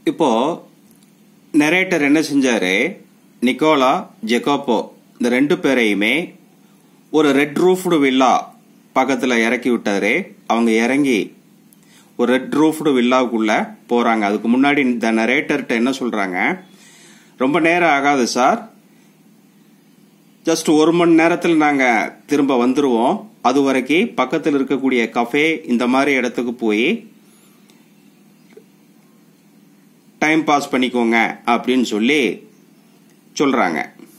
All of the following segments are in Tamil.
இப்போ நெரேட்டர் என்ன செஞ்சாரு நிக்கோலா ஜெகோப்போ இந்த ரெண்டு பேரையுமே ஒரு ரெட் ரூஃப்டு வில்லா பக்கத்துல இறக்கி விட்டாரு அவங்க இறங்கி ஒரு ரெட் ரூஃப்டு வில்லாவுக்குள்ள போறாங்க அதுக்கு முன்னாடி இந்த நரேட்டர்கிட்ட என்ன சொல்றாங்க ரொம்ப நேரம் ஆகாது சார் ஜஸ்ட் ஒரு மணி நேரத்தில் நாங்க திரும்ப வந்துருவோம் அது வரைக்கும் பக்கத்தில் இருக்கக்கூடிய கஃபே இந்த மாதிரி இடத்துக்கு போய் டைம் பாஸ் பண்ணிக்கோங்க அப்படின்னு சொல்லி சொல்றாங்க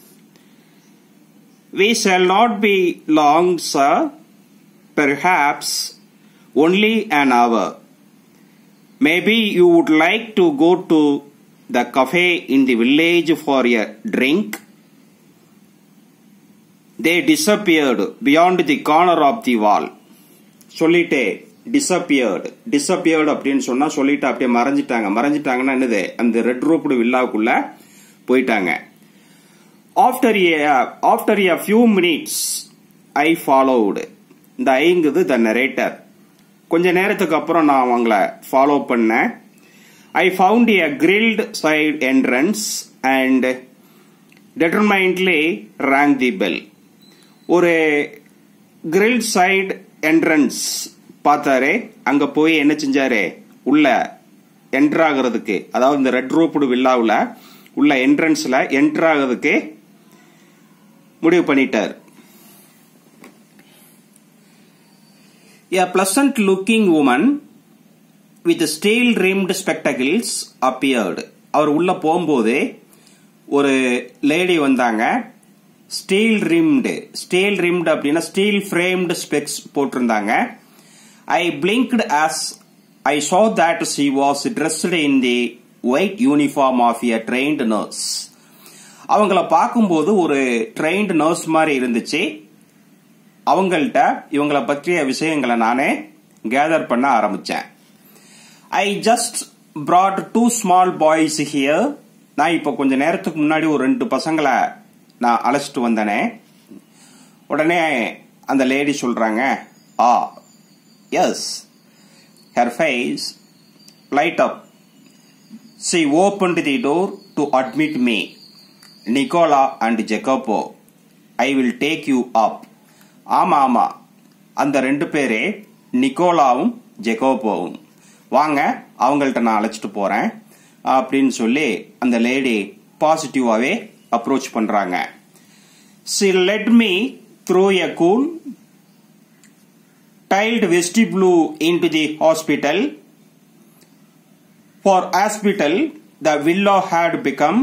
we shall not be long sir perhaps only an hour maybe you would like to go to the cafe in the village for a drink they disappeared beyond the corner of the wall சொல்லிட்டு டிசப்பியர்டு டிசப்பியர்டு அப்படின்னு சொன்னா சொல்லிட்டு அப்படியே மறைஞ்சிட்டாங்க மறைஞ்சிட்டாங்கன்னா என்னது அந்த ரெட் ரூப்டு வில்லாவுக்குள்ள போயிட்டாங்க after after a few minutes I followed இந்த ஐங்குது த நரேட்டர் கொஞ்ச நேரத்துக்கு அப்புறம் நான் அவங்கள ஃபாலோ பண்ணேன் I found a grilled side entrance and determinedly rang the bell ஒரு கிரில் சைடு என்ட்ரன்ஸ் பார்த்தாரு அங்க போய் என்ன செஞ்சாரு உள்ள என்டர் ஆகிறதுக்கு அதாவது இந்த ரெட் ரூப்டு வில்லாவில் உள்ள என்ட்ரன்ஸ்ல என்டர் ஆகிறதுக்கு முடிவு பண்ணிட்டார் A pleasant looking woman with steel rimmed spectacles appeared. அவர் உள்ள போகும்போது ஒரு லேடி வந்தாங்க ஸ்டீல் ரிம்டு ஸ்டீல் ரிம்டு அப்படின்னா ஸ்டீல் ஃப்ரேம்டு ஸ்பெக்ஸ் போட்டிருந்தாங்க I blinked as I saw that she was dressed in the white uniform of a trained nurse அவங்கள பார்க்கும்போது ஒரு ட்ரெயின்டு நர்ஸ் மாதிரி இருந்துச்சு அவங்கள்ட்ட இவங்கள பற்றிய விஷயங்களை நானே கேதர் பண்ண ஆரம்பிச்சேன் I just brought two small boys here நான் இப்போ கொஞ்ச நேரத்துக்கு முன்னாடி ஒரு ரெண்டு பசங்களை நான் அழைச்சிட்டு வந்தனே உடனே அந்த லேடி சொல்றாங்க ah yes her face light up she open the door to admit me Nicola and Jacopo I will take you up ஆமா ஆமா அந்த ரெண்டு பேரே நிக்கோலாவும் ஜெகோப்போவும் வாங்க அவங்கள்ட்ட நான் அழைச்சிட்டு போறேன் அப்படின்னு சொல்லி அந்த லேடி பாசிட்டிவாவே அப்ரோச் பண்றாங்க she let me through a cool tiled vestibule into the hospital. For hospital, the villa had become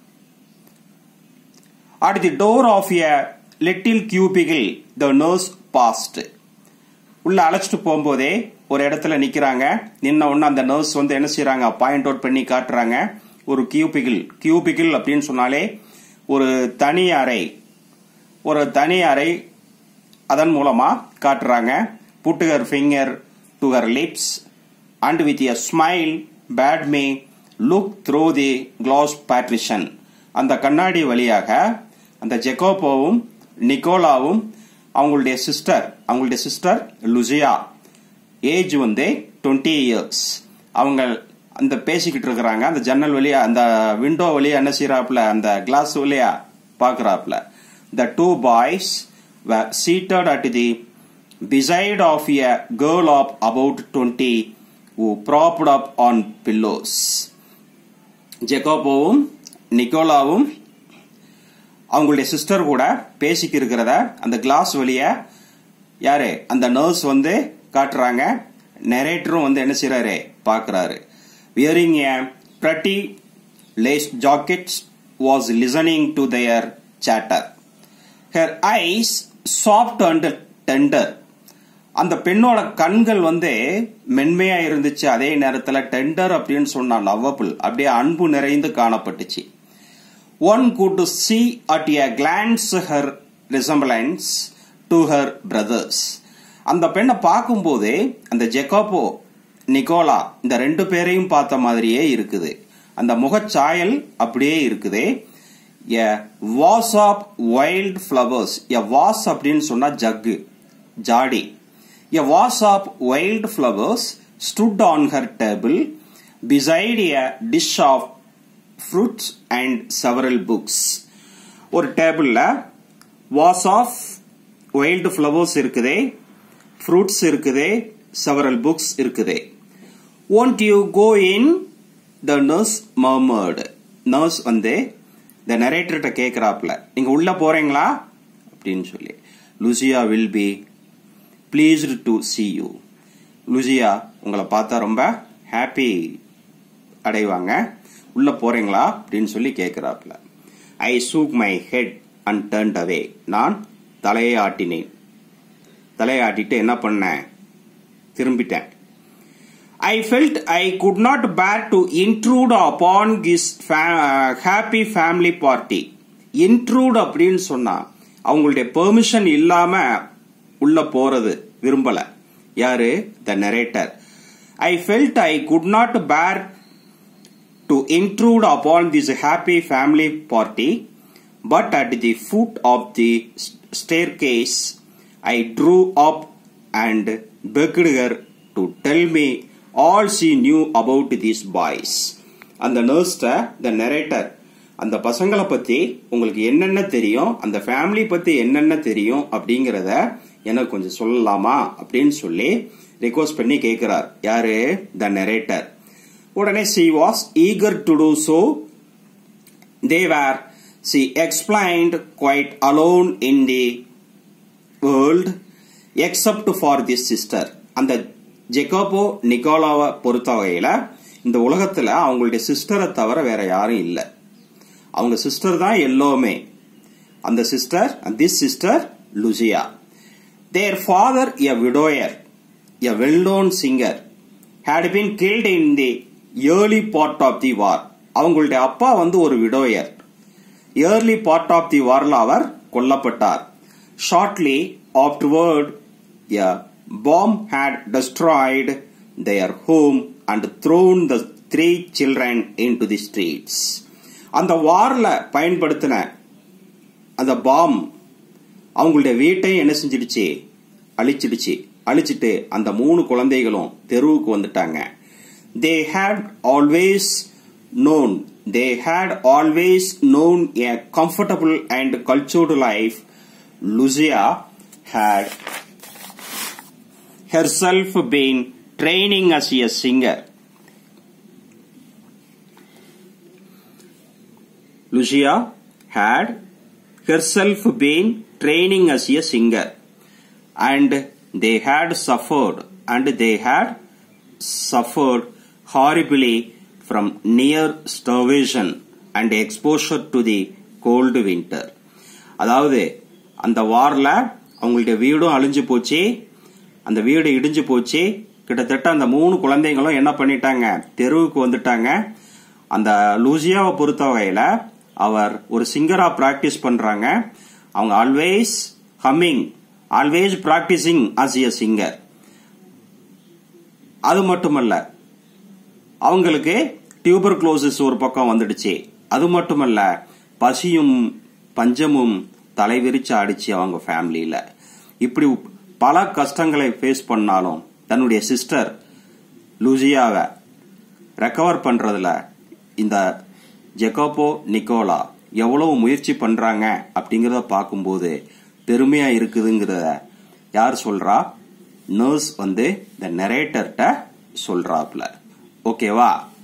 at the door of a little cubicle the nurse passed. உள்ள அழைச்சிட்டு போகும்போதே ஒரு இடத்துல நிக்கிறாங்க நின்ன உடனே அந்த நர்ஸ் வந்து என்ன செய்யறாங்க பாயிண்ட் அவுட் பண்ணி காட்டுறாங்க ஒரு கியூபிகிள் கியூபிகிள் அப்படின்னு சொன்னாலே ஒரு தனி அறை ஒரு தனி அறை அதன் மூலமா காட்டுறாங்க put her finger to her lips and with a smile bade me look through the glass partition அந்த கண்ணாடி வழியாக அந்த ஜெக்கோப்போவும் நிக்கோலாவும் அவங்களுடைய சிஸ்டர் அவங்களுடைய சிஸ்டர் லுசியா ஏஜ் வந்து டுவெண்ட்டி இயர்ஸ் அவங்க அந்த பேசிக்கிட்டு இருக்கிறாங்க அந்த ஜன்னல் வழியா அந்த விண்டோ வழியா என்ன செய்யறாப்புல அந்த கிளாஸ் வழியா பாக்குறாப்புல the two boys seated at the beside of a girl of about 20 who propped up on pillows. ஜெகோபோவும் நிக்கோலாவும் அவங்களுடைய சிஸ்டர் கூட பேசிக்கி இருக்கிறத அந்த கிளாஸ் வழிய யாரு அந்த நர்ஸ் வந்து காட்டுறாங்க நெரேட்டரும் வந்து என்ன செய்யறாரு பாக்குறாரு wearing a pretty lace jackets was listening to their chatter her eyes soft and tender அந்த பெண்ணோட கண்கள் வந்து மென்மையா இருந்துச்சு அதே நேரத்துல டெண்டர் அப்படின்னு சொன்னா லவ்வபிள் அப்படியே அன்பு நிறைந்து காணப்பட்டுச்சு one could see at a glance her resemblance to her brothers அந்த பெண்ணை பார்க்கும்போது அந்த ஜெக்கோப்போ நிக்கோலா இந்த ரெண்டு பேரையும் பார்த்த மாதிரியே இருக்குது அந்த முகச்சாயல் அப்படியே இருக்குது a vase of wild flowers a vase அப்படின்னு சொன்னா ஜக்கு ஜாடி a vase of wild flowers stood on her table beside a dish of fruits and several books ஒரு டேபிள்ல வாஸ் ஆஃப் வைல்டு ஃப்ளவர்ஸ் இருக்குதே ஃப்ரூட்ஸ் இருக்குதே செவரல் புக்ஸ் இருக்குதே won't you go in the nurse murmured nurse வந்து இந்த நரேட்டர்கிட்ட கேட்குறாப்புல நீங்க உள்ள போறீங்களா அப்படின்னு சொல்லி Lucia will be pleased to see you Lucia உங்களை பார்த்தா ரொம்ப ஹாப்பி அடைவாங்க உள்ள போறீங்களா அப்படின்னு சொல்லி கேட்கிறாப்புல I shook my head and turned away நான் தலையை ஆட்டினேன் தலையை ஆட்டிட்டு என்ன பண்ணேன் திரும்பிட்டேன் I felt I could not பேர் to intrude upon this happy family party intrude அப்படின்னு சொன்னா அவங்களுடைய பெர்மிஷன் இல்லாம உள்ள போறது விரும்பல யாரு the narrator I felt I could not bear to intrude upon this happy family party, but at the foot of the staircase, I drew up and begged her to tell me all she knew about these boys. அந்த நர்ஸ்ட த நரேட்டர் அந்த பசங்களை பத்தி உங்களுக்கு என்னென்ன தெரியும் அந்த ஃபேமிலி பத்தி என்னென்ன தெரியும் அப்படிங்கறத எனக்கு கொஞ்சம் சொல்லலாமா அப்படின்னு சொல்லி ரிக்வஸ்ட் பண்ணி கேட்கிறார் யாரு த நரேட்டர் உடனே she was eager to do so they were she explained quite alone in the world except for this sister அந்த ஜெகோபோ நிக்கோலாவை பொறுத்த வகையில இந்த உலகத்துல அவங்களுடைய சிஸ்டரை தவிர வேற யாரும் இல்லை அவங்க சிஸ்டர் தான் எல்லோருமே அந்த sister this sister Lucia their father a widower a well known singer had been killed in the early part of the war அவங்களுடைய அப்பா வந்து ஒரு widower early part of the வார்ல அவர் கொல்லப்பட்டார் shortly afterward a bomb had destroyed their home and thrown the three children into the streets. அந்த வார்ல பயன்படுத்தின அந்த பாம் அவங்களுடைய வீட்டை என்ன செஞ்சிடுச்சு அழிச்சிடுச்சு அழிச்சிட்டு அந்த மூணு குழந்தைகளும் தெருவுக்கு வந்துட்டாங்க they had always known they had always known a comfortable and cultured life Lucia had herself been training as a singer. Lucia had herself been training as a singer and they had suffered and they had suffered horribly from near starvation and exposure to the cold winter. அதாவது அந்த வார்ல அவங்களுடைய வீடும் அழிஞ்சு போச்சு அந்த வீடு இடிஞ்சு போச்சு கிட்டத்தட்ட அந்த மூணு குழந்தைங்களும் என்ன பண்ணிட்டாங்க தெருவுக்கு வந்துட்டாங்க அந்த லூசியாவை பொறுத்த வகையில அவர் ஒரு சிங்கரா பிராக்டிஸ் பண்றாங்க அவங்க always humming always practising as a singer அது மட்டுமல்ல அவங்களுக்கு டியூபர் குளோசிஸ் ஒரு பக்கம் வந்துடுச்சு அது மட்டுமல்ல பசியும் பஞ்சமும் தலைவிரிச்சு ஆடிச்சு அவங்க ஃபேமிலியில இப்படி பல கஷ்டங்களை ஃபேஸ் பண்ணாலும் தன்னுடைய சிஸ்டர் லூசியாவை ரெக்கவர் பண்றதுல இந்த ஜெகோபோ நிக்கோலா எவ்வளவு முயற்சி பண்றாங்க அப்படிங்கறத பார்க்கும்போது பெருமையா இருக்குதுங்கிறத யார் சொல்றா நர்ஸ் வந்து இந்த நெரேட்டர்கிட்ட சொல்றாப்ல ஓகேவா